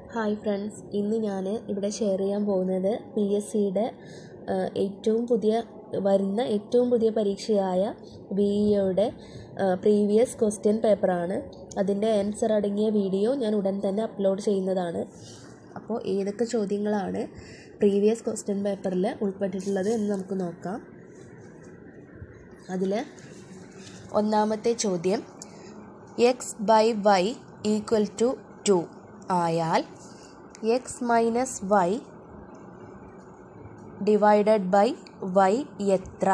hi friends ഇന്ന് ഞാൻ ഇവിടെ ഷെയർ ചെയ്യാൻ പോകുന്നത് പി എസ് സിയുടെ ഏറ്റവും പുതിയ വരുന്ന ഏറ്റവും പുതിയ പരീക്ഷയായ ബി ഇയുടെ പ്രീവിയസ് ക്വസ്റ്റ്യൻ പേപ്പറാണ് അതിൻ്റെ ആൻസർ അടങ്ങിയ വീഡിയോ ഞാൻ ഉടൻ തന്നെ അപ്ലോഡ് ചെയ്യുന്നതാണ് അപ്പോൾ ഏതൊക്കെ ചോദ്യങ്ങളാണ് പ്രീവിയസ് ക്വസ്റ്റ്യൻ പേപ്പറിൽ ഉൾപ്പെട്ടിട്ടുള്ളത് എന്ന് നമുക്ക് നോക്കാം അതിൽ ഒന്നാമത്തെ ചോദ്യം x by y equal to two ആയാൽ x minus y divided by y എത്ര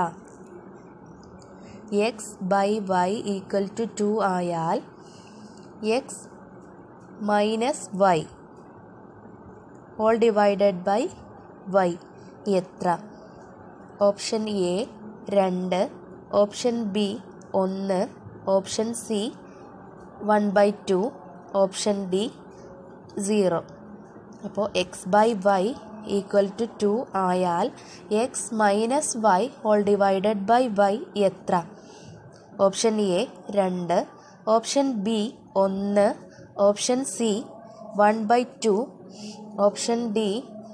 x by y equal to two ആയാൽ x minus y whole divided by y എത്ര ഓപ്ഷൻ എ രണ്ട് ഓപ്ഷൻ ബി ഒന്ന് option C one by two option D zero അപ്പോൾ x by y equal to two ആയാൽ x minus y whole divided by y എത്ര option A രണ്ട് option B ഒന്ന് option C one by two option D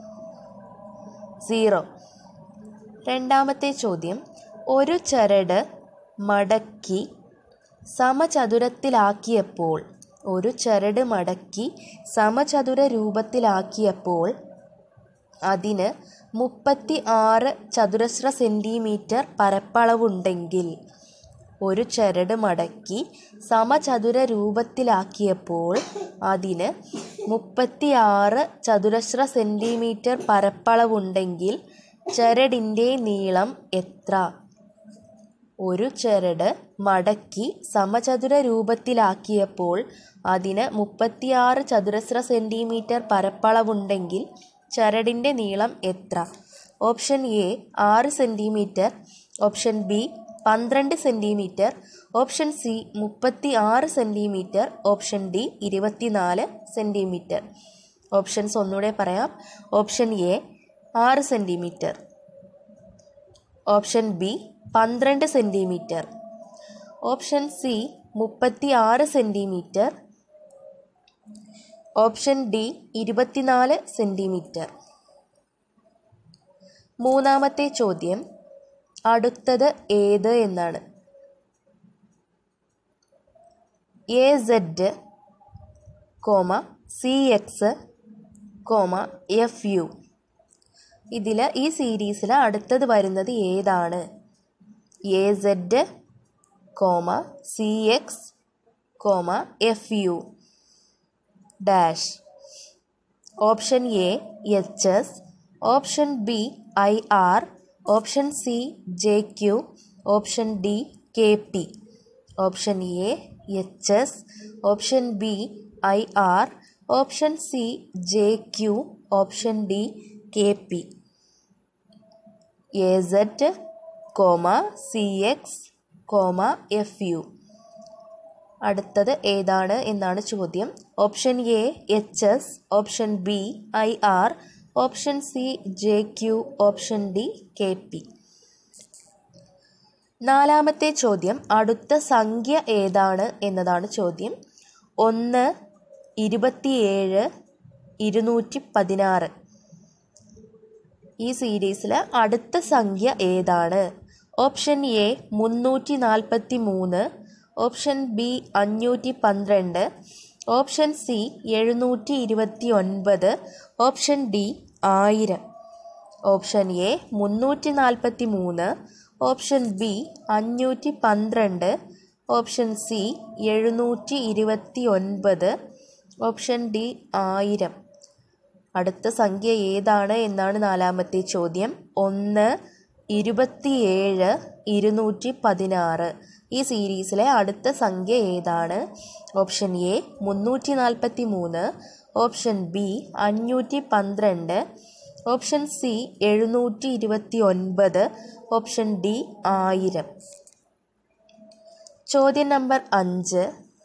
zero രണ്ടാമത്തെ ചോദ്യം ഒരു ചരട് മടക്കി സമചതുരത്തിലാക്കിയപ്പോൾ ഒരു ചരട് മടക്കി സമചതുര രൂപത്തിലാക്കിയപ്പോൾ അതിന് മുപ്പത്തി ആറ് ചതുരശ്ര സെൻറ്റിമീറ്റർ പരപ്പളവുണ്ടെങ്കിൽ ഒരു ചരട് മടക്കി സമചതുര രൂപത്തിലാക്കിയപ്പോൾ അതിന് മുപ്പത്തി ആറ് ചതുരശ്ര സെൻറ്റിമീറ്റർ പരപ്പളവുണ്ടെങ്കിൽ ചരടിൻ്റെ നീളം എത്ര ഒരു ചരട് മടക്കി സമചതുര രൂപത്തിലാക്കിയപ്പോൾ അതിന് മുപ്പത്തിയാറ് ചതുരശ്ര സെൻറ്റിമീറ്റർ പരപ്പളവുണ്ടെങ്കിൽ ചരടിൻ്റെ നീളം എത്ര ഓപ്ഷൻ എ ആറ് സെൻറ്റിമീറ്റർ ഓപ്ഷൻ ബി പന്ത്രണ്ട് സെൻറ്റിമീറ്റർ ഓപ്ഷൻ സി മുപ്പത്തി ആറ് സെൻറ്റിമീറ്റർ ഓപ്ഷൻ ഡി ഇരുപത്തിനാല് സെൻറ്റിമീറ്റർ ഓപ്ഷൻസ് ഒന്നുകൂടെ പറയാം ഓപ്ഷൻ എ ആറ് സെൻറ്റിമീറ്റർ ഓപ്ഷൻ ബി പന്ത്രണ്ട് സെൻറ്റിമീറ്റർ ഓപ്ഷൻ സി മുപ്പത്തി ആറ് സെൻറ്റിമീറ്റർ ഓപ്ഷൻ ഡി ഇരുപത്തിനാല് സെൻറ്റിമീറ്റർ മൂന്നാമത്തെ ചോദ്യം അടുത്തത് ഏത് എന്നാണ് A Z comma C X comma F U ഇതിൽ ഈ സീരീസിൽ അടുത്തത് വരുന്നത് ഏതാണ് A Z comma C X comma F U dash option A H S option B I R option C J Q option D K P option A H S option B I R option C J Q option D K P A Z comma C X comma F U അടുത്തത് ഏതാണ് എന്നാണ് ചോദ്യം option A H S option B I R option C J Q option D K P നാലാമത്തെ ചോദ്യം അടുത്ത സംഖ്യ ഏതാണ് എന്നതാണ് ചോദ്യം ഒന്ന് ഇരുപത്തിയേഴ് ഇരുന്നൂറ്റി പതിനാറ് ഈ സീരീസിൽ അടുത്ത സംഖ്യ ഏതാണ് ഓപ്ഷൻ എ മുന്നൂറ്റി നാൽപ്പത്തി മൂന്ന് ഓപ്ഷൻ ബി അഞ്ഞൂറ്റി പന്ത്രണ്ട് ഓപ്ഷൻ സി എഴുന്നൂറ്റി ഇരുപത്തി ഒൻപത് ഓപ്ഷൻ ഡി ആയിരം ഓപ്ഷൻ എ മുന്നൂറ്റി നാൽപ്പത്തി മൂന്ന് ഓപ്ഷൻ ബി അഞ്ഞൂറ്റി പന്ത്രണ്ട് ഓപ്ഷൻ സി എഴുന്നൂറ്റി ഇരുപത്തി ഒൻപത് ഓപ്ഷൻ ഡി ആയിരം അടുത്ത സംഖ്യ ഏതാണ് എന്നാണ് നാലാമത്തെ ചോദ്യം ഒന്ന് ഇരുപത്തിയേഴ് ഇരുന്നൂറ്റി പതിനാറ് ഈ സീരീസിലെ അടുത്ത സംഖ്യ ഏതാണ് ഓപ്ഷൻ എ മുന്നൂറ്റി നാൽപ്പത്തി മൂന്ന് ഓപ്ഷൻ ബി അഞ്ഞൂറ്റി പന്ത്രണ്ട് ഓപ്ഷൻ സി എഴുന്നൂറ്റി ഇരുപത്തി ഒൻപത് ഓപ്ഷൻ ഡി ആയിരം ചോദ്യം നമ്പർ അഞ്ച്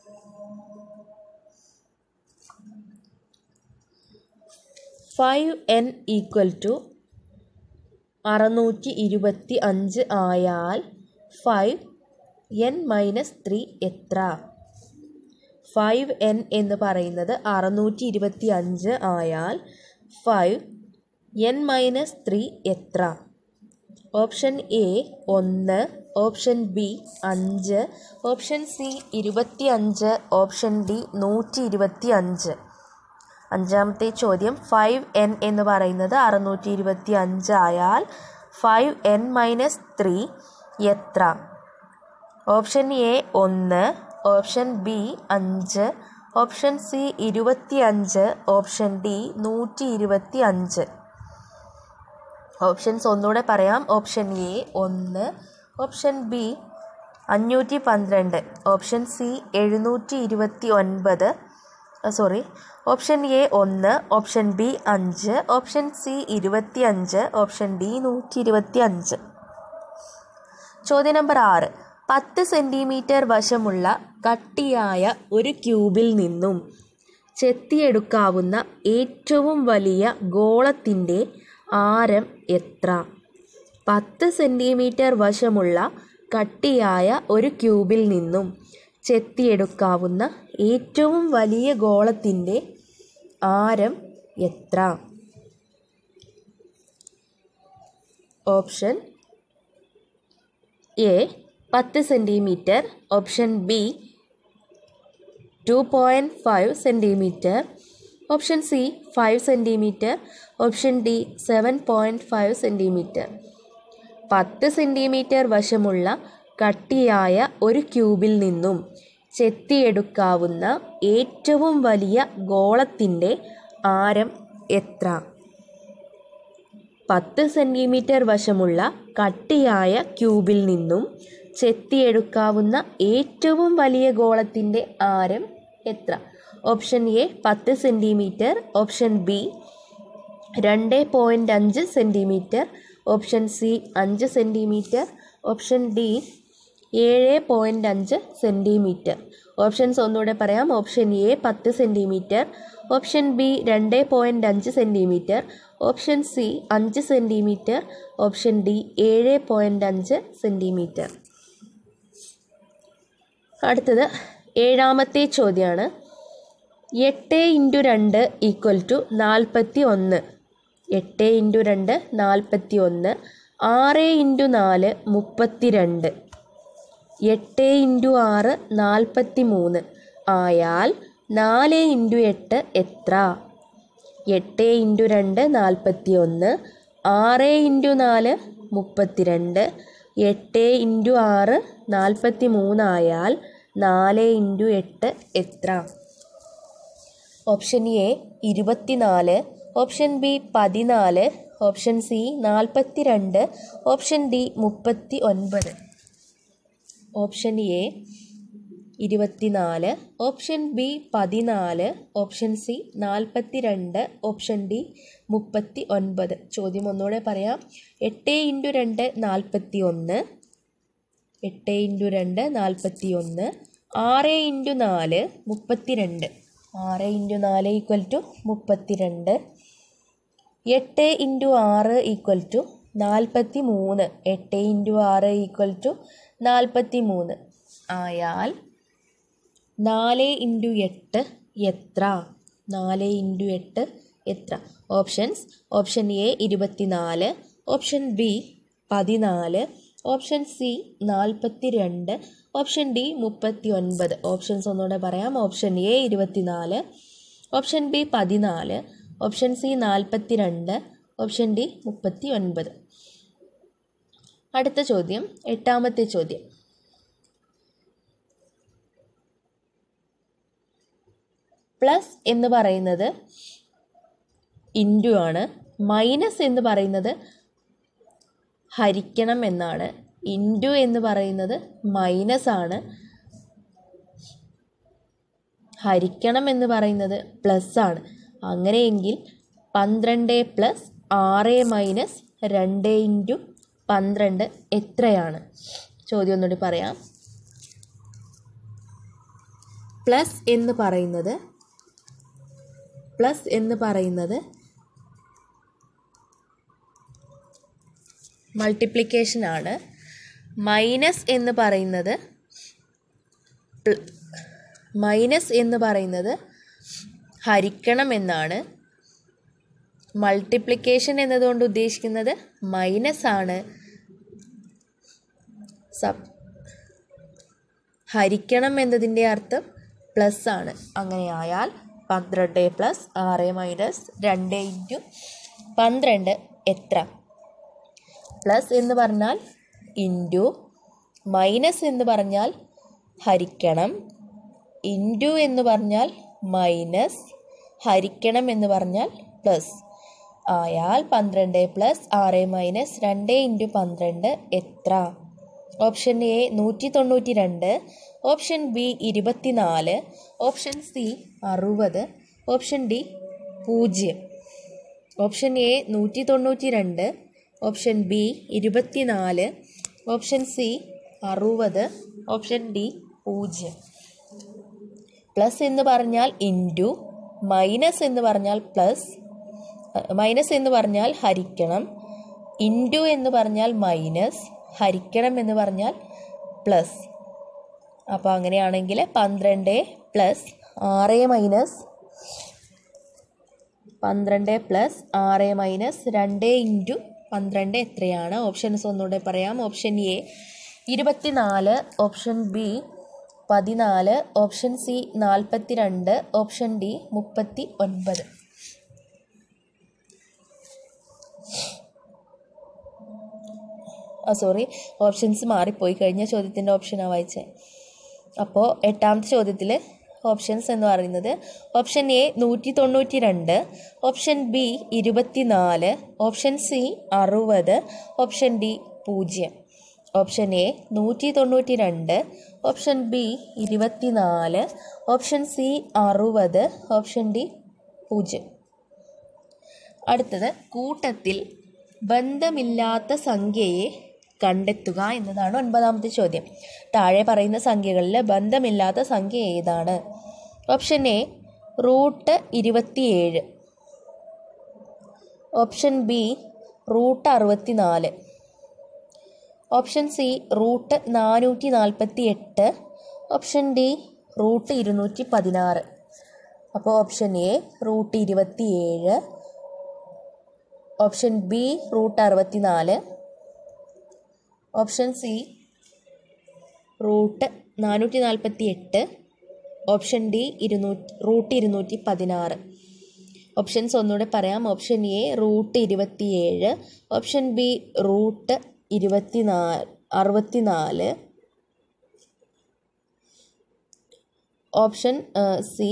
ഫൈവ് എൻ ഈക്വൽ ടു അറുന്നൂറ്റി ഇരുപത്തി അഞ്ച് ആയാൽ ഫൈവ് എൻ മൈനസ് ത്രീ എത്ര ഫൈവ് എൻ എന്ന് പറയുന്നത് അറുന്നൂറ്റി ഇരുപത്തി അഞ്ച് ആയാൽ ഫൈവ് എൻ മൈനസ് ത്രീ എത്ര ഓപ്ഷൻ എ ഒന്ന് ഓപ്ഷൻ ബി അഞ്ച് ഓപ്ഷൻ സി ഇരുപത്തി അഞ്ച് ഓപ്ഷൻ ഡി നൂറ്റി ഇരുപത്തി അഞ്ച് അഞ്ചാമത്തെ ചോദ്യം ഫൈവ് എൻ എന്ന് പറയുന്നത് അറുന്നൂറ്റി ഇരുപത്തി അഞ്ച് ആയാൽ ഫൈവ് എൻ മൈനസ് ത്രീ എത്ര ഓപ്ഷൻ എ ഒന്ന് ഓപ്ഷൻ ബി അഞ്ച് ഓപ്ഷൻ സി ഇരുപത്തി അഞ്ച് ഓപ്ഷൻ ഡി നൂറ്റി ഇരുപത്തി അഞ്ച് ഓപ്ഷൻസ് ഒന്നുകൂടെ പറയാം ഓപ്ഷൻ എ ഒന്ന് ഓപ്ഷൻ ബി അഞ്ഞൂറ്റി പന്ത്രണ്ട് ഓപ്ഷൻ സി എഴുന്നൂറ്റി ഇരുപത്തി ഒൻപത് സോറി ഓപ്ഷൻ എ ഒന്ന് ഓപ്ഷൻ ബി അഞ്ച് ഓപ്ഷൻ സി ഇരുപത്തി അഞ്ച് ഓപ്ഷൻ ഡി നൂറ്റി ഇരുപത്തി അഞ്ച് ചോദ്യം നമ്പർ ആറ് പത്ത് സെൻറ്റിമീറ്റർ വശമുള്ള കട്ടിയായ ഒരു ക്യൂബിൽ നിന്നും ചെത്തിയെടുക്കാവുന്ന ഏറ്റവും വലിയ ഗോളത്തിൻ്റെ ആരം എത്ര പത്ത് സെൻറ്റിമീറ്റർ വശമുള്ള കട്ടിയായ ഒരു ക്യൂബിൽ നിന്നും ചെത്തിയെടുക്കാവുന്ന ഏറ്റവും വലിയ ഗോളത്തിൻ്റെ ആരം എത്ര ഓപ്ഷൻ എ പത്ത് centimetre option B two point five centimetre option C five centimetre option D seven point five centimetre പത്ത് സെൻറ്റിമീറ്റർ വശമുള്ള കട്ടിയായ ഒരു ക്യൂബിൽ നിന്നും ചെത്തിയെടുക്കാവുന്ന ഏറ്റവും വലിയ ഗോളത്തിൻ്റെ ആരം എത്ര പത്ത് സെൻറ്റിമീറ്റർ വശമുള്ള കട്ടിയായ ക്യൂബിൽ നിന്നും ചെത്തിയെടുക്കാവുന്ന ഏറ്റവും വലിയ ഗോളത്തിൻ്റെ ആരം എത്ര ഓപ്ഷൻ എ പത്ത് സെൻറ്റിമീറ്റർ ഓപ്ഷൻ ബി രണ്ട് പോയിൻ്റ് അഞ്ച് സെൻറ്റിമീറ്റർ ഓപ്ഷൻ സി അഞ്ച് സെൻറ്റിമീറ്റർ ഓപ്ഷൻ ഡി ഏഴ് പോയിൻ്റ് അഞ്ച് സെൻറ്റിമീറ്റർ ഓപ്ഷൻസ് ഒന്നുകൂടെ പറയാം ഓപ്ഷൻ എ പത്ത് സെൻറ്റിമീറ്റർ ഓപ്ഷൻ ബി രണ്ട് പോയിൻ്റ് അഞ്ച് സെൻറ്റിമീറ്റർ ഓപ്ഷൻ സി അഞ്ച് സെൻറ്റിമീറ്റർ ഓപ്ഷൻ ഡി ഏഴ് പോയിൻ്റ് അഞ്ച് സെൻറ്റിമീറ്റർ അടുത്തത് ഏഴാമത്തെ ചോദ്യമാണ് എട്ട് ഇൻറ്റു രണ്ട് ഈക്വൽ ടു നാൽപ്പത്തി ഒന്ന് എട്ട് ഇൻറ്റു രണ്ട് നാൽപ്പത്തി ഒന്ന് ആറ് ഇൻറ്റു നാല് മുപ്പത്തി രണ്ട് എട്ട് ഇൻറ്റു ആറ് നാൽപ്പത്തി മൂന്ന് ആയാൽ നാല് ഇൻറ്റു എട്ട് എത്ര എട്ട് ഇൻറ്റു രണ്ട് നാൽപ്പത്തി ഒന്ന് ആറ് ഇൻറ്റു നാല് മുപ്പത്തി രണ്ട് എട്ട് ഇൻറ്റു ആറ് നാൽപ്പത്തി മൂന്നായാൽ നാല് ഇൻറ്റു എട്ട് എത്ര ഓപ്ഷൻ എ ഇരുപത്തിനാല് ഓപ്ഷൻ ബി പതിനാല് ഓപ്ഷൻ സി നാൽപ്പത്തി രണ്ട് ഓപ്ഷൻ ഡി മുപ്പത്തി ഒൻപത് ഓപ്ഷൻ എ ഇരുപത്തിനാല് ഓപ്ഷൻ ബി പതിനാല് ഓപ്ഷൻ സി നാൽപ്പത്തി രണ്ട് ഓപ്ഷൻ ഡി മുപ്പത്തി ഒൻപത് ചോദ്യം ഒന്നുകൂടെ പറയാം എട്ട് ഇൻറ്റു രണ്ട് നാൽപ്പത്തി ഒന്ന് എട്ട് ഇൻറ്റു രണ്ട് നാൽപ്പത്തി ഒന്ന് ആറ് ഇൻറ്റു നാല് മുപ്പത്തി രണ്ട് ആറ് ഇൻറ്റു നാല് ഈക്വൽ ടു മുപ്പത്തി രണ്ട് എട്ട് ഇൻറ്റു ആറ് ഈക്വൽ ടു നാൽപ്പത്തി മൂന്ന് എട്ട് ഇൻറ്റു ആറ് ഈക്വൽ ടു നാൽപ്പത്തി മൂന്ന് ആയാൽ നാല് ഇൻറ്റു എട്ട് എത്ര നാല് ഇൻറ്റു എട്ട് എത്ര ഓപ്ഷൻസ് ഓപ്ഷൻ എ ഇരുപത്തിനാല് ഓപ്ഷൻ ബി പതിനാല് ഓപ്ഷൻ സി നാൽപ്പത്തി രണ്ട് ഓപ്ഷൻ ഡി മുപ്പത്തി ഒൻപത് ഓപ്ഷൻസ് ഒന്നുകൂടെ പറയാം ഓപ്ഷൻ എ ഇരുപത്തിനാല് ഓപ്ഷൻ ബി പതിനാല് ഓപ്ഷൻ സി നാൽപ്പത്തി രണ്ട് ഓപ്ഷൻ ഡി മുപ്പത്തി ഒൻപത് അടുത്ത ചോദ്യം എട്ടാമത്തെ ചോദ്യം പ്ലസ് എന്ന് പറയുന്നത് ഇൻറ്റു ആണ് മൈനസ് എന്ന് പറയുന്നത് ഹരിക്കണം എന്നാണ് ഇൻറ്റു എന്ന് പറയുന്നത് മൈനസ് ആണ് ഹരിക്കണം എന്ന് പറയുന്നത് പ്ലസ് ആണ് അങ്ങനെയെങ്കിൽ പന്ത്രണ്ട് പ്ലസ് ആറ് മൈനസ് രണ്ട് ഇൻറ്റു പന്ത്രണ്ട് എത്രയാണ് ചോദ്യം ഒന്നുകൂടി പറയാം പ്ലസ് എന്ന് പറയുന്നത് പ്ലസ് എന്ന് പറയുന്നത് മൾട്ടിപ്ലിക്കേഷൻ ആണ് മൈനസ് എന്ന് പറയുന്നത് മൈനസ് എന്ന് പറയുന്നത് ഹരിക്കണം എന്നാണ് മൾട്ടിപ്ലിക്കേഷൻ എന്നതുകൊണ്ട് ഉദ്ദേശിക്കുന്നത് മൈനസ് ആണ് സബ് ഹരിക്കണം എന്നതിൻ്റെ അർത്ഥം പ്ലസ് ആണ് അങ്ങനെയായാൽ പന്ത്രണ്ട് പ്ലസ് ആറ് മൈനസ് രണ്ട് ഇൻറ്റു പന്ത്രണ്ട് എത്ര പ്ലസ് എന്ന് പറഞ്ഞാൽ ഇൻറ്റു മൈനസ് എന്ന് പറഞ്ഞാൽ ഹരിക്കണം ഇൻറ്റു എന്ന് പറഞ്ഞാൽ മൈനസ് ഹരിക്കണം എന്ന് പറഞ്ഞാൽ പ്ലസ് ആയാൽ പന്ത്രണ്ട് പ്ലസ് ആറ് മൈനസ് രണ്ട് ഇൻറ്റു പന്ത്രണ്ട് എത്ര ഓപ്ഷൻ എ നൂറ്റി തൊണ്ണൂറ്റി രണ്ട് ഓപ്ഷൻ ബി ഇരുപത്തിനാല് ഓപ്ഷൻ സി അറുപത് ഓപ്ഷൻ ഡി പൂജ്യം ഓപ്ഷൻ എ നൂറ്റി തൊണ്ണൂറ്റി രണ്ട് ഓപ്ഷൻ ബി ഇരുപത്തിനാല് ഓപ്ഷൻ സി അറുപത് ഓപ്ഷൻ ഡി പൂജ്യം പ്ലസ് എന്ന് പറഞ്ഞാൽ ഇൻറ്റു മൈനസ് എന്ന് പറഞ്ഞാൽ പ്ലസ് മൈനസ് എന്ന് പറഞ്ഞാൽ ഹരിക്കണം ഇൻറ്റു എന്ന് പറഞ്ഞാൽ മൈനസ് ഹരിക്കണം എന്ന് പറഞ്ഞാൽ പ്ലസ് അപ്പോൾ അങ്ങനെയാണെങ്കിൽ പന്ത്രണ്ട് പ്ലസ് ആറ് മൈനസ് പന്ത്രണ്ട് പ്ലസ് ആറ് മൈനസ് രണ്ട് ഇൻറ്റു പന്ത്രണ്ട് എത്രയാണ് ഓപ്ഷൻസ് ഒന്നുകൂടെ പറയാം ഓപ്ഷൻ എ ഇരുപത്തിനാല് ഓപ്ഷൻ ബി പതിനാല് ഓപ്ഷൻ സി നാൽപ്പത്തി രണ്ട് ഓപ്ഷൻ ഡി മുപ്പത്തി ഒൻപത് ആ സോറി ഓപ്ഷൻസ് മാറിപ്പോയി കഴിഞ്ഞ ചോദ്യത്തിൻ്റെ ഓപ്ഷനാണ് വായിച്ചത് അപ്പോൾ എട്ടാമത്തെ ചോദ്യത്തിൽ ഓപ്ഷൻസ് എന്ന് പറയുന്നത് ഓപ്ഷൻ എ നൂറ്റി തൊണ്ണൂറ്റി രണ്ട് ഓപ്ഷൻ ബി ഇരുപത്തിനാല് ഓപ്ഷൻ സി അറുപത് ഓപ്ഷൻ ഡി പൂജ്യം ഓപ്ഷൻ എ നൂറ്റി തൊണ്ണൂറ്റി രണ്ട് ഓപ്ഷൻ ബി ഇരുപത്തിനാല് ഓപ്ഷൻ സി അറുപത് ഓപ്ഷൻ ഡി പൂജ്യം അടുത്തത് കൂട്ടത്തിൽ ബന്ധമില്ലാത്ത സംഖ്യയെ കണ്ടെത്തുക എന്നതാണ് ഒൻപതാമത്തെ ചോദ്യം താഴെ പറയുന്ന സംഖ്യകളിൽ ബന്ധമില്ലാത്ത സംഖ്യ ഏതാണ് ഓപ്ഷൻ എ റൂട്ട് ഇരുപത്തിയേഴ് ഓപ്ഷൻ ബി റൂട്ട് അറുപത്തിനാല് ഓപ്ഷൻ സി റൂട്ട് നാനൂറ്റി നാൽപ്പത്തി എട്ട് ഓപ്ഷൻ ഡി റൂട്ട് ഇരുന്നൂറ്റി പതിനാറ് അപ്പോൾ ഓപ്ഷൻ എ റൂട്ട് ഇരുപത്തിയേഴ് ഓപ്ഷൻ ബി റൂട്ട് അറുപത്തിനാല് ഓപ്ഷൻ സി റൂട്ട് നാനൂറ്റി നാൽപ്പത്തി എട്ട് ഓപ്ഷൻ ഡി ഇരുന്നൂറ്റി റൂട്ട് ഇരുന്നൂറ്റി പതിനാറ് ഓപ്ഷൻസ് ഒന്നുകൂടെ പറയാം ഓപ്ഷൻ എ റൂട്ട് ഇരുപത്തിയേഴ് ഓപ്ഷൻ ബി റൂട്ട് ഇരുപത്തിനാല് അറുപത്തിനാല് option C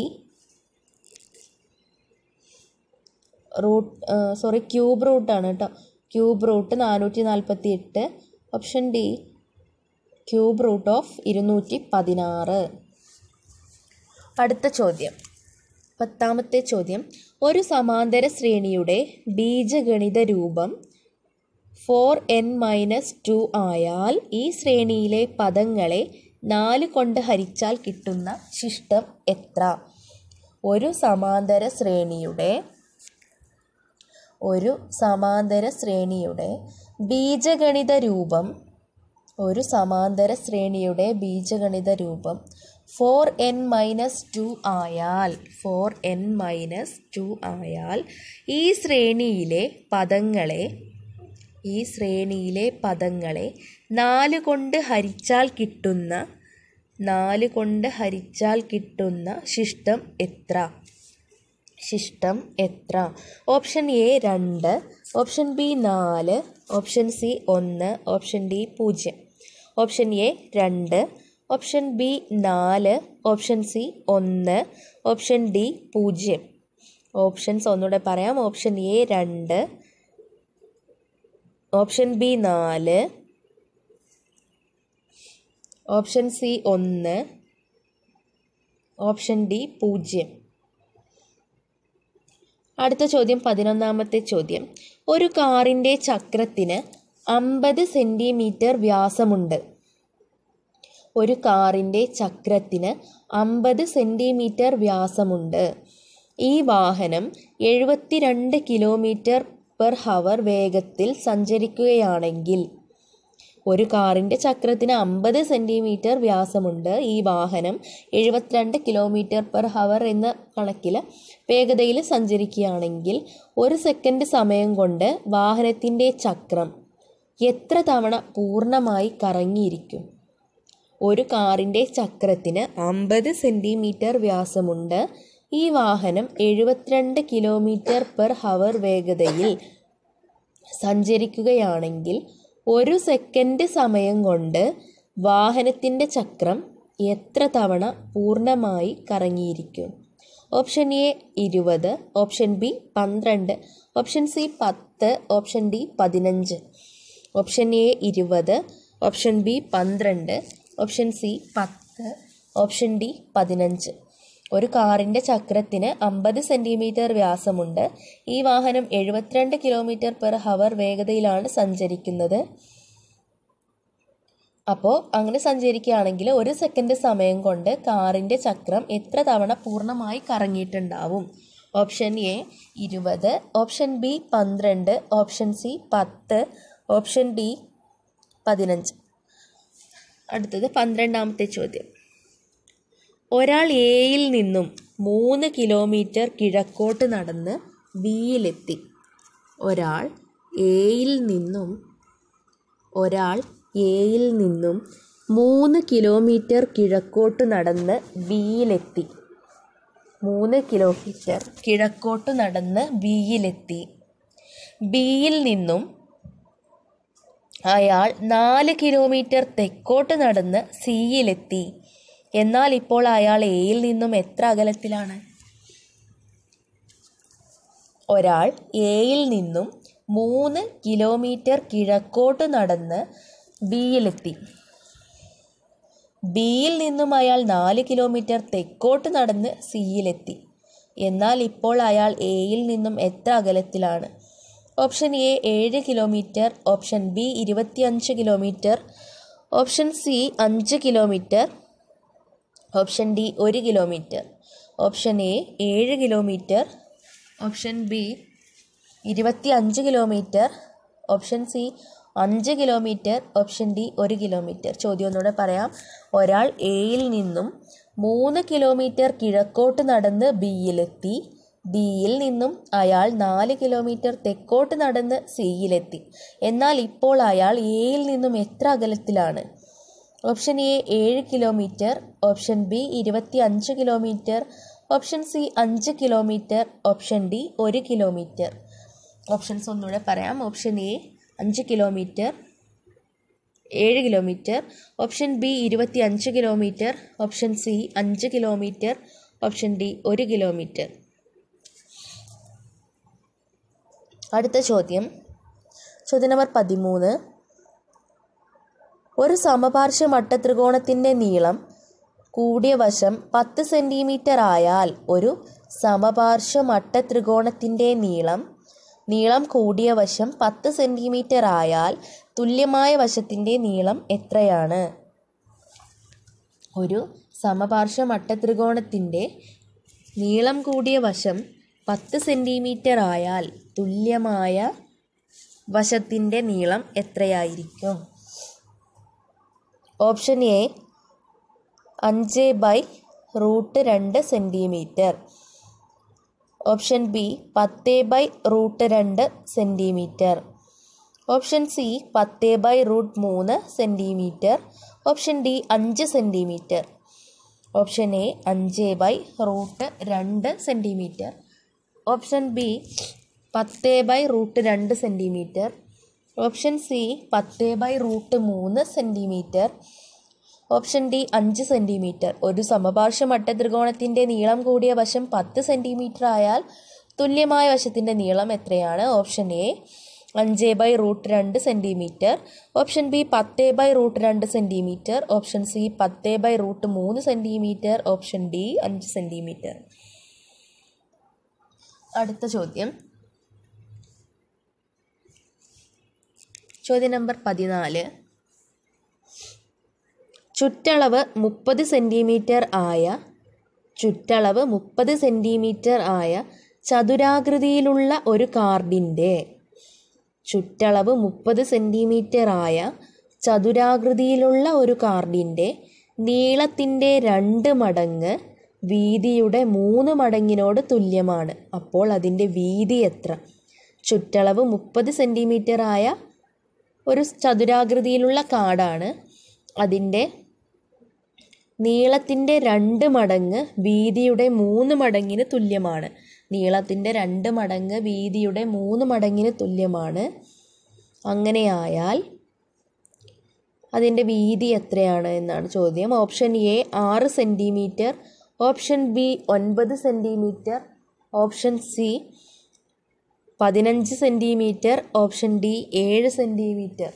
root sorry cube റൂട്ടാണ് കേട്ടോ ക്യൂബ് റൂട്ട് നാനൂറ്റി നാൽപ്പത്തി എട്ട് option D cube root of ഇരുന്നൂറ്റി പതിനാറ് അടുത്ത ചോദ്യം പത്താമത്തെ ചോദ്യം ഒരു സമാന്തര ശ്രേണിയുടെ ബീജഗണിത രൂപം ഫോർ എൻ മൈനസ് ടു ആയാൽ ഈ ശ്രേണിയിലെ പദങ്ങളെ നാല് കൊണ്ട് ഹരിച്ചാൽ കിട്ടുന്ന ശിഷ്ടം എത്ര ഒരു സമാന്തര ശ്രേണിയുടെ ഒരു സമാന്തര ശ്രേണിയുടെ ബീജഗണിത രൂപം ഒരു സമാന്തര ശ്രേണിയുടെ ബീജഗണിത രൂപം ഫോർ എൻ മൈനസ് ടു ആയാൽ ഫോർ എൻ മൈനസ് ടു ആയാൽ ഈ ശ്രേണിയിലെ പദങ്ങളെ ഈ ശ്രേണിയിലെ പദങ്ങളെ നാല് കൊണ്ട് ഹരിച്ചാൽ കിട്ടുന്ന നാല് കൊണ്ട് ഹരിച്ചാൽ കിട്ടുന്ന ശിഷ്ടം എത്ര ശിഷ്ടം എത്ര ഓപ്ഷൻ എ രണ്ട് ഓപ്ഷൻ ബി നാല് ഓപ്ഷൻ സി ഒന്ന് ഓപ്ഷൻ ഡി പൂജ്യം ഓപ്ഷൻ എ രണ്ട് ഓപ്ഷൻ ബി നാല് ഓപ്ഷൻ സി ഒന്ന് ഓപ്ഷൻ ഡി പൂജ്യം ഓപ്ഷൻസ് ഒന്നുകൂടെ പറയാം ഓപ്ഷൻ എ രണ്ട് ഓപ്ഷൻ ബി നാല് ഓപ്ഷൻ സി ഒന്ന് ഓപ്ഷൻ ഡി പൂജ്യം അടുത്ത ചോദ്യം പതിനൊന്നാമത്തെ ചോദ്യം ഒരു കാറിൻ്റെ ചക്രത്തിന് അമ്പത് സെൻറ്റിമീറ്റർ വ്യാസമുണ്ട് ഒരു കാറിൻ്റെ ചക്രത്തിന് അമ്പത് സെൻറ്റിമീറ്റർ വ്യാസമുണ്ട് ഈ വാഹനം എഴുപത്തിരണ്ട് കിലോമീറ്റർ പെർ ഹവർ വേഗത്തിൽ സഞ്ചരിക്കുകയാണെങ്കിൽ ഒരു കാറിൻ്റെ ചക്രത്തിന് അമ്പത് സെൻറ്റിമീറ്റർ വ്യാസമുണ്ട് ഈ വാഹനം എഴുപത്തിരണ്ട് കിലോമീറ്റർ പെർ ഹവർ എന്ന കണക്കിൽ വേഗതയിൽ സഞ്ചരിക്കുകയാണെങ്കിൽ ഒരു സെക്കൻഡ് സമയം കൊണ്ട് വാഹനത്തിൻ്റെ ചക്രം എത്ര തവണ പൂർണ്ണമായി കറങ്ങിയിരിക്കും ഒരു കാറിൻ്റെ ചക്രത്തിന് അമ്പത് സെൻറ്റിമീറ്റർ വ്യാസമുണ്ട് ഈ വാഹനം എഴുപത്തിരണ്ട് കിലോമീറ്റർ പെർ ഹവർ വേഗതയിൽ സഞ്ചരിക്കുകയാണെങ്കിൽ ഒരു സെക്കൻഡ് സമയം കൊണ്ട് വാഹനത്തിൻ്റെ ചക്രം എത്ര തവണ പൂർണ്ണമായി കറങ്ങിയിരിക്കും ഓപ്ഷൻ എ ഇരുപത് ഓപ്ഷൻ ബി പന്ത്രണ്ട് ഓപ്ഷൻ സി പത്ത് ഓപ്ഷൻ ഡി പതിനഞ്ച് ഓപ്ഷൻ എ ഇരുപത് ഓപ്ഷൻ ബി പന്ത്രണ്ട് ഓപ്ഷൻ സി പത്ത് ഓപ്ഷൻ ഡി പതിനഞ്ച് ഒരു കാറിൻ്റെ ചക്രത്തിന് അമ്പത് സെൻറ്റിമീറ്റർ വ്യാസമുണ്ട് ഈ വാഹനം എഴുപത്തിരണ്ട് കിലോമീറ്റർ പെർ ഹവർ വേഗതയിലാണ് സഞ്ചരിക്കുന്നത് അപ്പോൾ അങ്ങനെ സഞ്ചരിക്കുകയാണെങ്കിൽ ഒരു സെക്കൻഡ് സമയം കൊണ്ട് കാറിൻ്റെ ചക്രം എത്ര തവണ പൂർണ്ണമായി കറങ്ങിയിട്ടുണ്ടാവും ഓപ്ഷൻ എ ഇരുപത് ഓപ്ഷൻ ബി പന്ത്രണ്ട് ഓപ്ഷൻ സി പത്ത് ഓപ്ഷൻ ഡി പതിനഞ്ച് അടുത്തത് പന്ത്രണ്ടാമത്തെ ചോദ്യം ഒരാൾ എയിൽ നിന്നും മൂന്ന് കിലോമീറ്റർ കിഴക്കോട്ട് നടന്ന് ബിയിലെത്തി ഒരാൾ എയിൽ നിന്നും ഒരാൾ എയിൽ നിന്നും മൂന്ന് കിലോമീറ്റർ കിഴക്കോട്ട് നടന്ന് ബിയിലെത്തി മൂന്ന് കിലോമീറ്റർ കിഴക്കോട്ട് നടന്ന് ബിയിലെത്തി ബിയിൽ നിന്നും അയാൾ നാല് കിലോമീറ്റർ തെക്കോട്ട് നടന്ന് സിയിലെത്തി എന്നാൽ ഇപ്പോൾ അയാൾ എയിൽ നിന്നും എത്ര അകലത്തിലാണ് ഒരാൾ എയിൽ നിന്നും മൂന്ന് കിലോമീറ്റർ കിഴക്കോട്ട് നടന്ന് ബിയിലെത്തി ബിയിൽ നിന്നും അയാൾ നാല് കിലോമീറ്റർ തെക്കോട്ട് നടന്ന് സിയിലെത്തി എന്നാൽ ഇപ്പോൾ അയാൾ എയിൽ നിന്നും എത്ര അകലത്തിലാണ് ഓപ്ഷൻ എ ഏഴ് കിലോമീറ്റർ ഓപ്ഷൻ ബി ഇരുപത്തിയഞ്ച് കിലോമീറ്റർ ഓപ്ഷൻ സി അഞ്ച് കിലോമീറ്റർ ഓപ്ഷൻ ഡി ഒരു കിലോമീറ്റർ ഓപ്ഷൻ എ ഏഴ് കിലോമീറ്റർ ഓപ്ഷൻ ബി ഇരുപത്തി അഞ്ച് കിലോമീറ്റർ ഓപ്ഷൻ സി അഞ്ച് കിലോമീറ്റർ ഓപ്ഷൻ ഡി ഒരു കിലോമീറ്റർ ചോദ്യം ഒന്നുകൂടെ പറയാം ഒരാൾ എയിൽ നിന്നും മൂന്ന് കിലോമീറ്റർ കിഴക്കോട്ട് നടന്ന് ബിയിലെത്തി ബിയിൽ നിന്നും അയാൾ നാല് കിലോമീറ്റർ തെക്കോട്ട് നടന്ന് സിയിലെത്തി എന്നാൽ ഇപ്പോൾ അയാൾ എയിൽ നിന്നും എത്ര അകലത്തിലാണ് ഓപ്ഷൻ എ ഏഴ് കിലോമീറ്റർ ഓപ്ഷൻ ബി ഇരുപത്തി അഞ്ച് കിലോമീറ്റർ ഓപ്ഷൻ സി അഞ്ച് കിലോമീറ്റർ ഓപ്ഷൻ ഡി ഒരു കിലോമീറ്റർ ഓപ്ഷൻസ് ഒന്നുകൂടെ പറയാം ഓപ്ഷൻ എ അഞ്ച് കിലോമീറ്റർ ഏഴ് കിലോമീറ്റർ ഓപ്ഷൻ ബി ഇരുപത്തി അഞ്ച് കിലോമീറ്റർ ഓപ്ഷൻ സി അഞ്ച് കിലോമീറ്റർ ഓപ്ഷൻ ഡി ഒരു കിലോമീറ്റർ അടുത്ത ചോദ്യം ചോദ്യം നമ്പർ പതിമൂന്ന് ഒരു സമപാർശ്വ മട്ടത്രികോണത്തിൻ്റെ നീളം കൂടിയ വശം പത്ത് സെൻറ്റിമീറ്റർ ആയാൽ ഒരു സമപാർശ്വ മട്ടത്രികോണത്തിൻ്റെ നീളം നീളം കൂടിയ വശം പത്ത് സെൻറ്റിമീറ്റർ ആയാൽ തുല്യമായ വശത്തിൻ്റെ നീളം എത്രയാണ് ഒരു സമപാർശ്വ മട്ടത്രികോണത്തിൻ്റെ നീളം കൂടിയ വശം പത്ത് സെൻറ്റിമീറ്റർ ആയാൽ തുല്യമായ വശത്തിൻ്റെ നീളം എത്രയായിരിക്കും ഓപ്ഷൻ എ അഞ്ച് ബൈ റൂട്ട് രണ്ട് സെൻറ്റിമീറ്റർ ഓപ്ഷൻ ബി പത്ത് ബൈ റൂട്ട് രണ്ട് സെൻറ്റിമീറ്റർ ഓപ്ഷൻ സി പത്ത് ബൈ റൂട്ട് മൂന്ന് സെൻറ്റിമീറ്റർ ഓപ്ഷൻ ഡി അഞ്ച് സെൻറ്റിമീറ്റർ ഓപ്ഷൻ എ അഞ്ച് ബൈ റൂട്ട് രണ്ട് സെൻറ്റിമീറ്റർ ഓപ്ഷൻ ബി പത്ത് ബൈ റൂട്ട് രണ്ട് സെൻറ്റിമീറ്റർ ഓപ്ഷൻ സി പത്ത് ബൈ റൂട്ട് മൂന്ന് സെൻറ്റിമീറ്റർ ഓപ്ഷൻ ഡി അഞ്ച് സെൻറ്റിമീറ്റർ ഒരു സമപാർശ്വ മട്ടത്രികോണത്തിൻ്റെ നീളം കൂടിയ വശം പത്ത് സെൻറ്റിമീറ്റർ ആയാൽ തുല്യമായ വശത്തിൻ്റെ നീളം എത്രയാണ് ഓപ്ഷൻ എ അഞ്ച് ബൈ റൂട്ട് രണ്ട് സെൻറ്റിമീറ്റർ ഓപ്ഷൻ ബി പത്ത് ബൈ റൂട്ട് രണ്ട് സെൻറ്റിമീറ്റർ ഓപ്ഷൻ സി പത്ത് ബൈ റൂട്ട് മൂന്ന് സെൻറ്റിമീറ്റർ ഓപ്ഷൻ ഡി അഞ്ച് സെൻറ്റിമീറ്റർ അടുത്ത ചോദ്യം ചോദ്യം നമ്പർ പതിനാല് ചുറ്റളവ് മുപ്പത് സെൻറ്റിമീറ്റർ ആയ ചുറ്റളവ് മുപ്പത് സെൻറ്റിമീറ്റർ ആയ ചതുരാകൃതിയിലുള്ള ഒരു കാർഡിൻ്റെ ചുറ്റളവ് മുപ്പത് സെൻറ്റിമീറ്റർ ആയ ചതുരാകൃതിയിലുള്ള ഒരു കാർഡിൻ്റെ നീളത്തിൻ്റെ രണ്ട് മടങ്ങ് വീതിയുടെ മൂന്ന് മടങ്ങിനോട് തുല്യമാണ് അപ്പോൾ അതിൻ്റെ വീതി എത്ര ചുറ്റളവ് മുപ്പത് സെൻറ്റിമീറ്റർ ആയ ഒരു ചതുരാകൃതിയിലുള്ള കാർഡാണ് അതിൻ്റെ നീളത്തിൻ്റെ രണ്ട് മടങ്ങ് വീതിയുടെ മൂന്ന് മടങ്ങിന് തുല്യമാണ് നീളത്തിൻ്റെ രണ്ട് മടങ്ങ് വീതിയുടെ മൂന്ന് മടങ്ങിന് തുല്യമാണ് അങ്ങനെയായാൽ അതിൻ്റെ വീതി എത്രയാണ് എന്നാണ് ചോദ്യം ഓപ്ഷൻ എ ആറ് സെൻറ്റിമീറ്റർ ഓപ്ഷൻ ബി ഒൻപത് സെൻറ്റിമീറ്റർ ഓപ്ഷൻ സി പതിനഞ്ച് സെൻറ്റിമീറ്റർ ഓപ്ഷൻ ഡി ഏഴ് സെൻറ്റിമീറ്റർ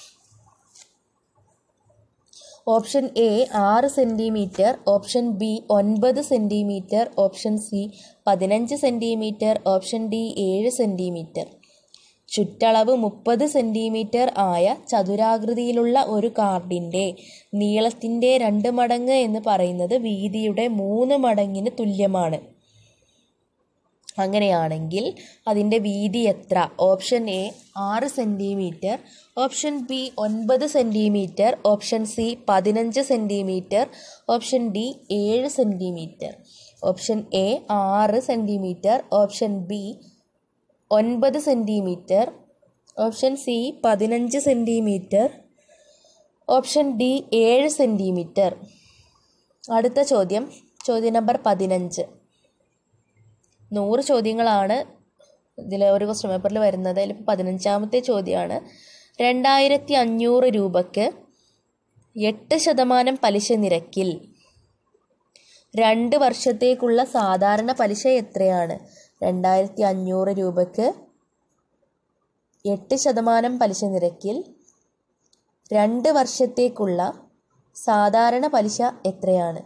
ഓപ്ഷൻ എ ആറ് സെൻറ്റിമീറ്റർ ഓപ്ഷൻ ബി ഒൻപത് സെൻറ്റിമീറ്റർ ഓപ്ഷൻ സി പതിനഞ്ച് സെൻറ്റിമീറ്റർ ഓപ്ഷൻ ഡി ഏഴ് സെൻറ്റിമീറ്റർ ചുറ്റളവ് മുപ്പത് സെൻറ്റിമീറ്റർ ആയ ചതുരാകൃതിയിലുള്ള ഒരു കാർഡിൻ്റെ നീളത്തിൻ്റെ രണ്ട് മടങ്ങ് എന്ന് പറയുന്നത് വീതിയുടെ മൂന്ന് മടങ്ങിന് തുല്യമാണ് അങ്ങനെയാണെങ്കിൽ അതിൻ്റെ വീതി എത്ര ഓപ്ഷൻ എ ആറ് സെൻറ്റിമീറ്റർ ഓപ്ഷൻ ബി ഒൻപത് സെൻറ്റിമീറ്റർ ഓപ്ഷൻ സി പതിനഞ്ച് സെൻറ്റിമീറ്റർ ഓപ്ഷൻ ഡി ഏഴ് സെൻറ്റിമീറ്റർ ഓപ്ഷൻ എ ആറ് സെൻറ്റിമീറ്റർ ഓപ്ഷൻ ബി ഒൻപത് സെൻറ്റിമീറ്റർ ഓപ്ഷൻ സി പതിനഞ്ച് സെൻറ്റിമീറ്റർ ഓപ്ഷൻ ഡി ഏഴ് സെൻറ്റിമീറ്റർ അടുത്ത ചോദ്യം ചോദ്യം നമ്പർ പതിനഞ്ച് നൂറ് ചോദ്യങ്ങളാണ് ഇതിൽ ഒരു ക്വസ്റ്റ്യൻ പേപ്പറിൽ വരുന്നത് അതിൽ പതിനഞ്ചാമത്തെ ചോദ്യമാണ് രണ്ടായിരത്തി അഞ്ഞൂറ് രൂപയ്ക്ക് എട്ട് ശതമാനം പലിശ നിരക്കിൽ രണ്ട് വർഷത്തേക്കുള്ള സാധാരണ പലിശ എത്രയാണ് രണ്ടായിരത്തി അഞ്ഞൂറ് രൂപയ്ക്ക് എട്ട് ശതമാനം പലിശ നിരക്കിൽ രണ്ട് വർഷത്തേക്കുള്ള സാധാരണ പലിശ എത്രയാണ്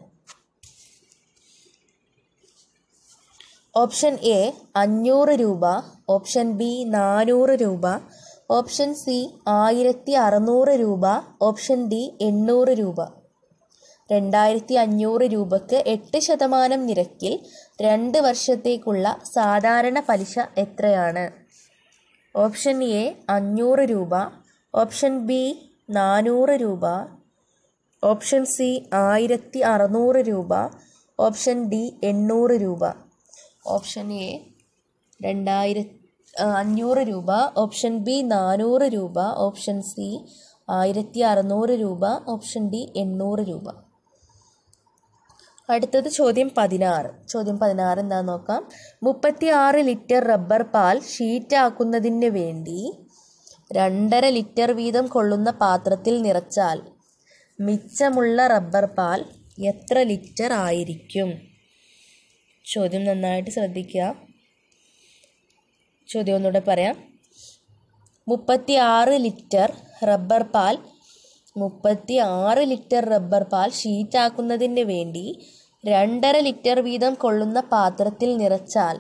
ഓപ്ഷൻ എ അഞ്ഞൂറ് രൂപ ഓപ്ഷൻ ബി നാനൂറ് രൂപ ഓപ്ഷൻ സി ആയിരത്തി അറുന്നൂറ് രൂപ ഓപ്ഷൻ ഡി എണ്ണൂറ് രൂപ രണ്ടായിരത്തി അഞ്ഞൂറ് രൂപയ്ക്ക് എട്ട് ശതമാനം നിരക്കിൽ രണ്ട് വർഷത്തേക്കുള്ള സാധാരണ പലിശ എത്രയാണ് ഓപ്ഷൻ എ അഞ്ഞൂറ് രൂപ ഓപ്ഷൻ ബി നാനൂറ് രൂപ ഓപ്ഷൻ സി ആയിരത്തി അറുന്നൂറ് രൂപ ഓപ്ഷൻ ഡി എണ്ണൂറ് രൂപ ഓപ്ഷൻ എ രണ്ടായിരത്തി അഞ്ഞൂറ് രൂപ ഓപ്ഷൻ ബി നാനൂറ് രൂപ ഓപ്ഷൻ സി ആയിരത്തി അറുന്നൂറ് രൂപ ഓപ്ഷൻ ഡി എണ്ണൂറ് രൂപ അടുത്തത് ചോദ്യം പതിനാറ് ചോദ്യം പതിനാറ് എന്താന്ന് നോക്കാം മുപ്പത്തി ആറ് ലിറ്റർ റബ്ബർ പാൽ ഷീറ്റാക്കുന്നതിന് വേണ്ടി രണ്ടര ലിറ്റർ വീതം കൊള്ളുന്ന പാത്രത്തിൽ നിറച്ചാൽ മിച്ചമുള്ള റബ്ബർ പാൽ എത്ര ലിറ്റർ ആയിരിക്കും ചോദ്യം നന്നായിട്ട് ശ്രദ്ധിക്കുക ചോദ്യം ഒന്നുകൂടെ പറയാം മുപ്പത്തി ആറ് ലിറ്റർ റബ്ബർ പാൽ മുപ്പത്തി ആറ് ലിറ്റർ റബ്ബർ പാൽ ഷീറ്റാക്കുന്നതിന് വേണ്ടി രണ്ടര ലിറ്റർ വീതം കൊള്ളുന്ന പാത്രത്തിൽ നിറച്ചാൽ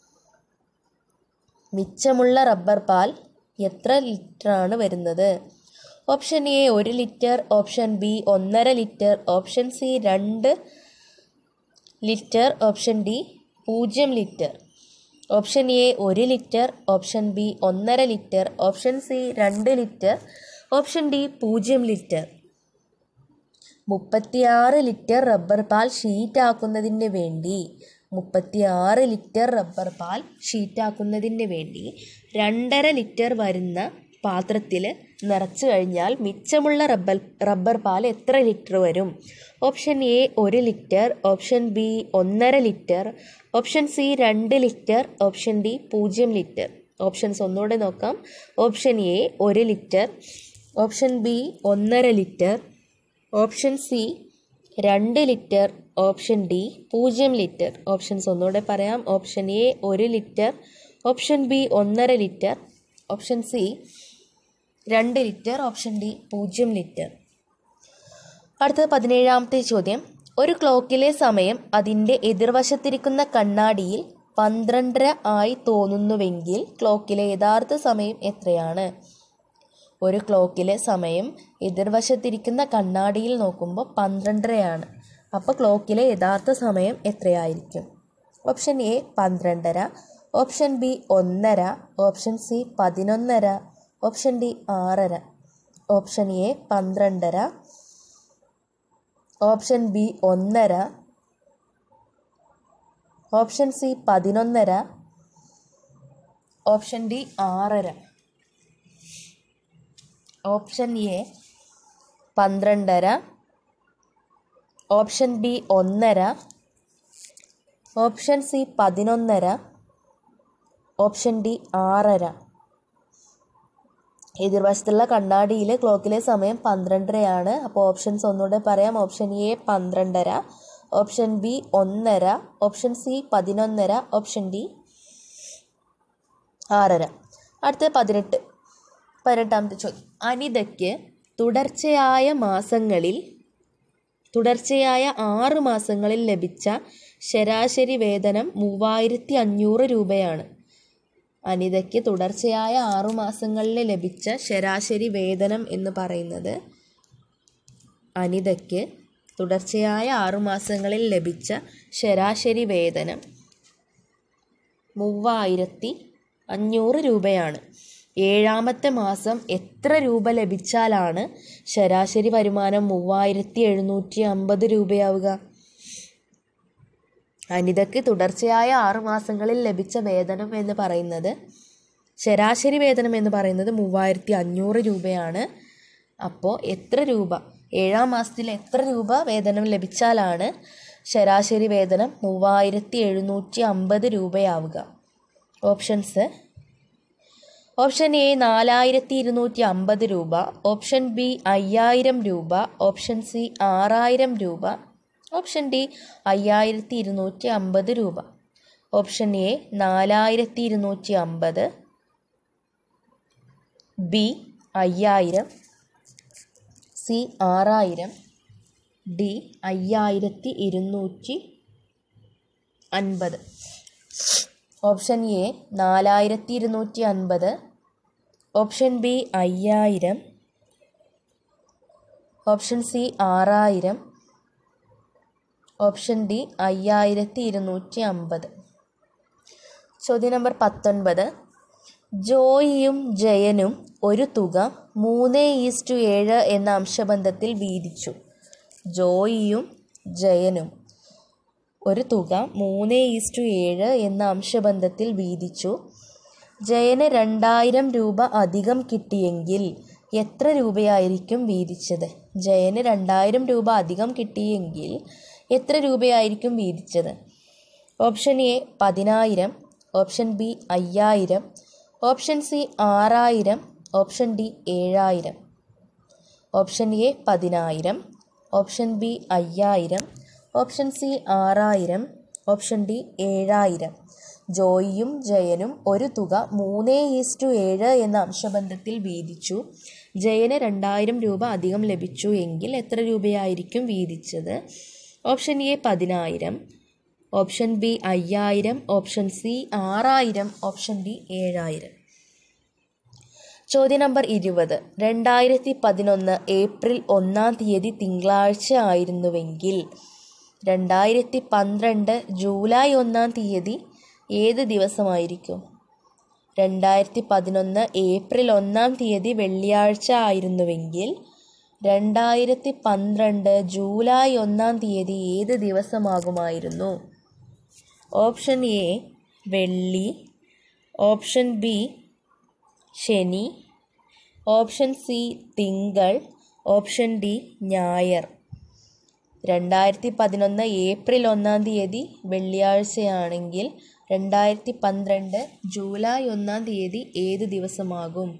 മിച്ചമുള്ള റബ്ബർ പാൽ എത്ര ലിറ്ററാണ് വരുന്നത് ഓപ്ഷൻ എ ഒരു ലിറ്റർ ഓപ്ഷൻ ബി ഒന്നര ലിറ്റർ ഓപ്ഷൻ സി രണ്ട് ലിറ്റർ ഓപ്ഷൻ ഡി പൂജ്യം ലിറ്റർ ഓപ്ഷൻ എ ഒരു ലിറ്റർ ഓപ്ഷൻ ബി ഒന്നര ലിറ്റർ ഓപ്ഷൻ സി രണ്ട് ലിറ്റർ ഓപ്ഷൻ ഡി പൂജ്യം ലിറ്റർ മുപ്പത്തിയാറ് ലിറ്റർ റബ്ബർ പാൽ ഷീറ്റാക്കുന്നതിന് വേണ്ടി മുപ്പത്തിയാറ് ലിറ്റർ റബ്ബർ പാൽ ഷീറ്റാക്കുന്നതിന് വേണ്ടി രണ്ടര ലിറ്റർ വരുന്ന പാത്രത്തിൽ നിറച്ചു കഴിഞ്ഞാൽ മിച്ചമുള്ള റബ്ബർ റബ്ബർ പാൽ എത്ര ലിറ്റർ വരും ഓപ്ഷൻ എ ഒരു ലിറ്റർ ഓപ്ഷൻ ബി ഒന്നര ലിറ്റർ ഓപ്ഷൻ സി രണ്ട് ലിറ്റർ ഓപ്ഷൻ ഡി പൂജ്യം ലിറ്റർ ഓപ്ഷൻസ് ഒന്നുകൂടെ നോക്കാം ഓപ്ഷൻ എ ഒരു ലിറ്റർ ഓപ്ഷൻ ബി ഒന്നര ലിറ്റർ ഓപ്ഷൻ സി രണ്ട് ലിറ്റർ ഓപ്ഷൻ ഡി പൂജ്യം ലിറ്റർ ഓപ്ഷൻസ് ഒന്നുകൂടെ പറയാം ഓപ്ഷൻ എ ഒരു ലിറ്റർ ഓപ്ഷൻ ബി ഒന്നര ലിറ്റർ ഓപ്ഷൻ സി രണ്ട് ലിറ്റർ ഓപ്ഷൻ ഡി പൂജ്യം ലിറ്റർ അടുത്തത് പതിനേഴാമത്തെ ചോദ്യം ഒരു ക്ലോക്കിലെ സമയം അതിൻ്റെ എതിർവശത്തിരിക്കുന്ന കണ്ണാടിയിൽ പന്ത്രണ്ടര ആയി തോന്നുന്നുവെങ്കിൽ ക്ലോക്കിലെ യഥാർത്ഥ സമയം എത്രയാണ് ഒരു ക്ലോക്കിലെ സമയം എതിർവശത്തിരിക്കുന്ന കണ്ണാടിയിൽ നോക്കുമ്പോൾ പന്ത്രണ്ടരയാണ് അപ്പോൾ ക്ലോക്കിലെ യഥാർത്ഥ സമയം എത്രയായിരിക്കും ഓപ്ഷൻ എ പന്ത്രണ്ടര ഓപ്ഷൻ ബി ഒന്നര ഓപ്ഷൻ സി പതിനൊന്നര ഓപ്ഷൻ ഡി ആറര ഓപ്ഷൻ എ പന്ത്രണ്ടര ഓപ്ഷൻ ബി ഒന്നര ഓപ്ഷൻ സി പതിനൊന്നര ഓപ്ഷൻ ഡി ആറര ഓപ്ഷൻ എ പന്ത്രണ്ടര ഓപ്ഷൻ ബി ഒന്നര ഓപ്ഷൻ സി പതിനൊന്നര ഓപ്ഷൻ ഡി ആറര എതിർവശത്തുള്ള കണ്ണാടിയിൽ ക്ലോക്കിലെ സമയം പന്ത്രണ്ടരയാണ് അപ്പോൾ ഓപ്ഷൻസ് ഒന്നുകൂടെ പറയാം ഓപ്ഷൻ എ പന്ത്രണ്ടര ഓപ്ഷൻ ബി ഒന്നര ഓപ്ഷൻ സി പതിനൊന്നര ഓപ്ഷൻ ഡി ആറര അടുത്ത പതിനെട്ട് പതിനെട്ടാമത്തെ ചോദ്യം അനിതയ്ക്ക് തുടർച്ചയായ മാസങ്ങളിൽ തുടർച്ചയായ ആറ് മാസങ്ങളിൽ ലഭിച്ച ശരാശരി വേതനം മൂവായിരത്തി അഞ്ഞൂറ് രൂപയാണ് അനിതയ്ക്ക് തുടർച്ചയായ ആറു മാസങ്ങളിൽ ലഭിച്ച ശരാശരി വേതനം എന്ന് പറയുന്നത് അനിതയ്ക്ക് തുടർച്ചയായ ആറു മാസങ്ങളിൽ ലഭിച്ച ശരാശരി വേതനം മൂവായിരത്തി അഞ്ഞൂറ് രൂപയാണ് ഏഴാമത്തെ മാസം എത്ര രൂപ ലഭിച്ചാലാണ് ശരാശരി വരുമാനം മൂവായിരത്തി എഴുന്നൂറ്റി അമ്പത് രൂപയാവുക അനിതയ്ക്ക് തുടർച്ചയായ ആറു മാസങ്ങളിൽ ലഭിച്ച വേതനം എന്ന് പറയുന്നത് ശരാശരി വേതനം എന്ന് പറയുന്നത് മൂവായിരത്തി അഞ്ഞൂറ് രൂപയാണ് അപ്പോൾ എത്ര രൂപ ഏഴാം മാസത്തിൽ എത്ര രൂപ വേതനം ലഭിച്ചാലാണ് ശരാശരി വേതനം മൂവായിരത്തി എഴുന്നൂറ്റി അമ്പത് രൂപയാവുക ഓപ്ഷൻസ് ഓപ്ഷൻ എ നാലായിരത്തി ഇരുന്നൂറ്റി അമ്പത് രൂപ ഓപ്ഷൻ ബി അയ്യായിരം രൂപ ഓപ്ഷൻ സി ആറായിരം രൂപ ഓപ്ഷൻ ഡി അയ്യായിരത്തി ഇരുന്നൂറ്റി അമ്പത് രൂപ ഓപ്ഷൻ എ നാലായിരത്തി ഇരുന്നൂറ്റി അമ്പത് ബി അയ്യായിരം സി ആറായിരം ഡി അയ്യായിരത്തി ഇരുന്നൂറ്റി അൻപത് ഓപ്ഷൻ എ നാലായിരത്തി ഇരുന്നൂറ്റി അൻപത് ഓപ്ഷൻ ബി അയ്യായിരം ഓപ്ഷൻ സി ആറായിരം ഓപ്ഷൻ ഡി അയ്യായിരത്തി ഇരുന്നൂറ്റി അമ്പത് ചോദ്യം നമ്പർ പത്തൊൻപത് ജോയിയും ജയനും ഒരു തുക മൂന്ന് ഈസ്റ്റു ഏഴ് എന്ന അംശബന്ധത്തിൽ വീതിച്ചു ജോയിയും ജയനും ഒരു തുക മൂന്ന് ഈസ്റ്റു ഏഴ് എന്ന അംശബന്ധത്തിൽ വീതിച്ചു ജയന് രണ്ടായിരം രൂപ അധികം കിട്ടിയെങ്കിൽ എത്ര രൂപയായിരിക്കും വീതിച്ചത് ജയന് രണ്ടായിരം രൂപ അധികം കിട്ടിയെങ്കിൽ എത്ര രൂപയായിരിക്കും വീതിച്ചത് ഓപ്ഷൻ എ പതിനായിരം ഓപ്ഷൻ ബി അയ്യായിരം ഓപ്ഷൻ സി ആറായിരം ഓപ്ഷൻ ഡി ഏഴായിരം ഓപ്ഷൻ എ പതിനായിരം ഓപ്ഷൻ ബി അയ്യായിരം ഓപ്ഷൻ സി ആറായിരം ഓപ്ഷൻ ഡി ഏഴായിരം ജോയിയും ജയനും ഒരു തുക മൂന്ന് ഈസ്റ്റു ഏഴ് എന്ന അംശബന്ധത്തിൽ വീതിച്ചു ജയന് രണ്ടായിരം രൂപ അധികം ലഭിച്ചു എങ്കിൽ എത്ര രൂപയായിരിക്കും വീതിച്ചത് ഓപ്ഷൻ എ പതിനായിരം ഓപ്ഷൻ ബി അയ്യായിരം ഓപ്ഷൻ സി ആറായിരം ഓപ്ഷൻ ഡി ഏഴായിരം ചോദ്യം നമ്പർ ഇരുപത് രണ്ടായിരത്തി പതിനൊന്ന് ഏപ്രിൽ ഒന്നാം തീയതി തിങ്കളാഴ്ച ആയിരുന്നുവെങ്കിൽ രണ്ടായിരത്തി പന്ത്രണ്ട് ജൂലൈ ഒന്നാം തീയതി ഏത് ദിവസമായിരിക്കും രണ്ടായിരത്തി പതിനൊന്ന് ഏപ്രിൽ ഒന്നാം തീയതി വെള്ളിയാഴ്ച ആയിരുന്നുവെങ്കിൽ രണ്ടായിരത്തി പന്ത്രണ്ട് ജൂലൈ ഒന്നാം തീയതി ഏത് ദിവസമാകുമായിരുന്നു ഓപ്ഷൻ എ വെള്ളി ഓപ്ഷൻ ബി ശനി ഓപ്ഷൻ സി തിങ്കൾ ഓപ്ഷൻ ഡി ഞായർ രണ്ടായിരത്തി പതിനൊന്ന് ഏപ്രിൽ ഒന്നാം തീയതി വെള്ളിയാഴ്ചയാണെങ്കിൽ രണ്ടായിരത്തി പന്ത്രണ്ട് ജൂലൈ ഒന്നാം തീയതി ഏത് ദിവസമാകും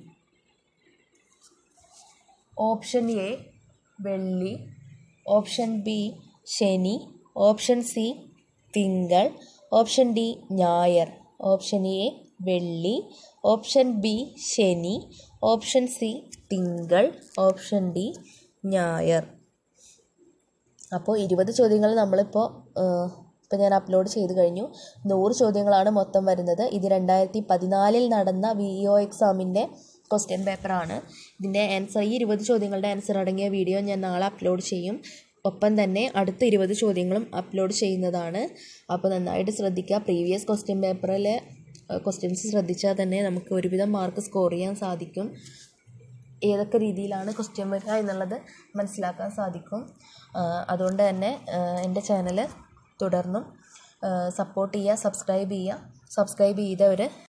ഓപ്ഷൻ എ വെള്ളി ഓപ്ഷൻ ബി ശനി ഓപ്ഷൻ സി തിങ്കൾ ഓപ്ഷൻ ഡി ഞായർ ഓപ്ഷൻ എ വെള്ളി ഓപ്ഷൻ ബി ശനി ഓപ്ഷൻ സി തിങ്കൾ ഓപ്ഷൻ ഡി ഞായർ അപ്പോൾ ഇരുപത് ചോദ്യങ്ങൾ നമ്മളിപ്പോൾ ഇപ്പോൾ ഞാൻ അപ്ലോഡ് ചെയ്ത് കഴിഞ്ഞു നൂറ് ചോദ്യങ്ങളാണ് മൊത്തം വരുന്നത് ഇത് രണ്ടായിരത്തി പതിനാലിൽ നടന്ന വി ഒ എക്സാമിൻ്റെ ക്വസ്റ്റ്യൻ പേപ്പറാണ് ഇതിൻ്റെ ആൻസർ ഈ ഇരുപത് ചോദ്യങ്ങളുടെ ആൻസർ അടങ്ങിയ വീഡിയോ ഞാൻ നാളെ അപ്ലോഡ് ചെയ്യും ഒപ്പം തന്നെ അടുത്ത ഇരുപത് ചോദ്യങ്ങളും അപ്ലോഡ് ചെയ്യുന്നതാണ് അപ്പോൾ നന്നായിട്ട് ശ്രദ്ധിക്കുക പ്രീവിയസ് ക്വസ്റ്റ്യൻ പേപ്പറിലെ ക്വസ്റ്റ്യൻസ് ശ്രദ്ധിച്ചാൽ തന്നെ നമുക്ക് ഒരുവിധം മാർക്ക് സ്കോർ ചെയ്യാൻ സാധിക്കും ഏതൊക്കെ രീതിയിലാണ് ക്വസ്റ്റ്യൻ വരിക എന്നുള്ളത് മനസ്സിലാക്കാൻ സാധിക്കും അതുകൊണ്ട് തന്നെ എൻ്റെ ചാനൽ തുടർന്നും സപ്പോർട്ട് ചെയ്യുക സബ്സ്ക്രൈബ് ചെയ്യുക സബ്സ്ക്രൈബ് ചെയ്തവർ